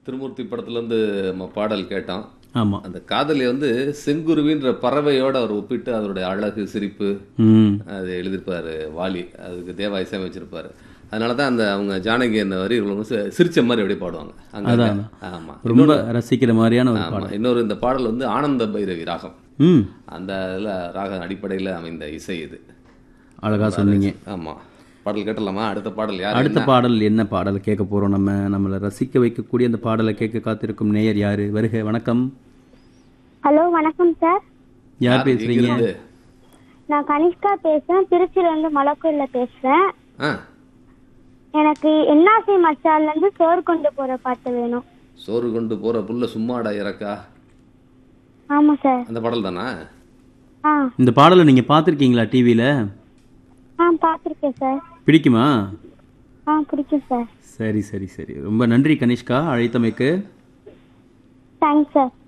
திருமூர்த்தி படத்துலேருந்து நம்ம பாடல் கேட்டோம் ஆமாம் அந்த காதலி வந்து செங்குருவின்ற பறவையோட அவர் ஒப்பிட்டு அதனுடைய அழகு சிரிப்பு ம் அது எழுதியிருப்பாரு வாலி அதுக்கு தேவா இசையமைச்சிருப்பாரு அதனால தான் அந்த அவங்க ஜானகி அந்த வரி இவ்வளவு சி- சிரிச்ச மாதிரி அப்படியே பாடுவாங்க அங்க ஆமா ரொம்ப ரசிக்கிற மாதிரியான ஒரு ஆமா இன்னொரு இந்த பாடல் வந்து ஆனந்த பைரவி ராகம் ம் அந்த இதில் ராக அடிப்படையில் அமைந்த இசை இது அழகா சொன்னீங்க ஆமா பாடல் கேட்டலாமா அடுத்த பாடல் யார் அடுத்த பாடல் என்ன பாடல் கேட்க போறோம் நம்ம நம்மளை ரசிக்க வைக்கக்கூடிய அந்த பாடலை கேட்க காத்திருக்கும் நேயர் யாரு வருக வணக்கம் ஹலோ வணக்கம் சார் யார் பேசுறீங்க இங்கிருந்து? நான் கனிஷ்கா பேசுறேன் திருச்சியில இருந்து மலக்கூர்ல பேசுறேன் ஆ எனக்கு என்னாசி மச்சான்ல இருந்து சோறு கொண்டு போற பாட்டு வேணும் சோறு கொண்டு போற புல்ல சும்மாடா இறக்கா ஆமா சார் அந்த பாடல் தானா ஆ இந்த பாடலை நீங்க பார்த்துருக்கீங்களா டிவியில ஆ பார்த்துருக்கேன் சார் பிடிக்குமா ஆ பிடிக்கும் சார் சரி சரி சரி ரொம்ப நன்றி கனிஷ்கா அழைத்தமைக்கு தேங்க்ஸ் சார்